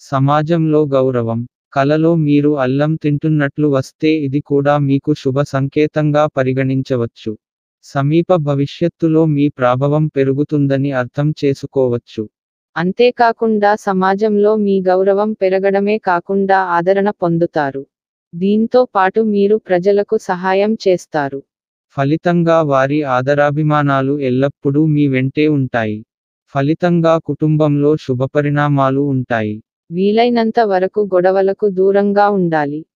సమాజంలో గౌరవం కలలో మీరు అల్లం తింటున్నట్లు వస్తే ఇది కూడా మీకు శుభ సంకేతంగా పరిగణించవచ్చు సమీప భవిష్యత్తులో మీ ప్రభావం పెరుగుతుందని అర్థం చేసుకోవచ్చు అంతేకాకుండా సమాజంలో మీ గౌరవం పెరగడమే కాకుండా ఆదరణ పొందుతారు దీంతో పాటు మీరు ప్రజలకు సహాయం చేస్తారు ఫలితంగా వారి ఆదరాభిమానాలు ఎల్లప్పుడూ మీ వెంటే ఉంటాయి ఫలితంగా కుటుంబంలో శుభపరిణామాలు ఉంటాయి వీలైనంత వరకు గొడవలకు దూరంగా ఉండాలి